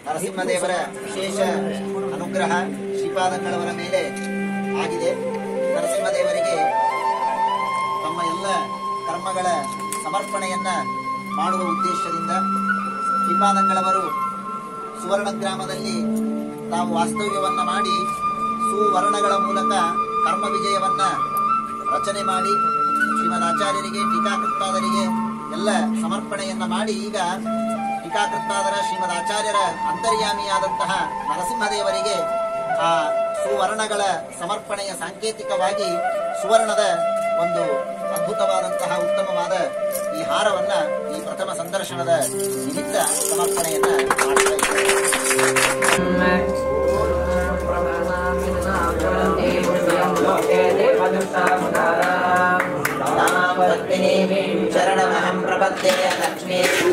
ನರಸಿಂಹದೇವರ ವಿಶೇಷ ಅನುಗ್ರಹ ಶ್ರೀಪಾದಂಗಳವರ ಮೇಲೆ ಆಗಿದೆ ನರಸಿಂಹದೇವರಿಗೆ ತಮ್ಮ ಎಲ್ಲ ಕರ್ಮಗಳ ಸಮರ್ಪಣೆಯನ್ನ ಮಾಡುವ ಉದ್ದೇಶದಿಂದ ಶ್ರೀಪಾದಂಗಳವರು ಸುವರ್ಣ ಗ್ರಾಮದಲ್ಲಿ ತಾವು ವಾಸ್ತವ್ಯವನ್ನ ಮಾಡಿ ಸುವರ್ಣಗಳ ಮೂಲಕ ಕರ್ಮ ವಿಜಯವನ್ನ ರಚನೆ ಮಾಡಿ ಶ್ರೀಮದ್ ಆಚಾರ್ಯರಿಗೆ ಟೀಕಾಕೃತ್ಪಾದರಿಗೆ ಎಲ್ಲ ಸಮರ್ಪಣೆಯನ್ನ ಮಾಡಿ ಈಗ ಟೀಕಾಕೃತ್ಪಾದರ ಶ್ರೀಮದ್ ಆಚಾರ್ಯರ ಅಂತರ್ಯಾಮಿಯಾದಂತಹ ನರಸಿಂಹದೇವರಿಗೆ ಆ ಸುವರ್ಣಗಳ ಸಮರ್ಪಣೆಯ ಸಾಂಕೇತಿಕವಾಗಿ ಸುವರ್ಣದ ಒಂದು ಅದ್ಭುತವಾದಂತಹ ಉತ್ತಮವಾದ ಈ ಹಾರವನ್ನ ಈ ಪ್ರಥಮ ಸಂದರ್ಶನದ ನಿಮಿತ್ತ ಸಮರ್ಪಣೆಯನ್ನ ಮಾಡ್ತಾ ಇದ್ದೇವೆ ಚರಣಮಹಂ ಪ್ರಪದ್ಯೆ ಲಕ್ಷ್ಮೀ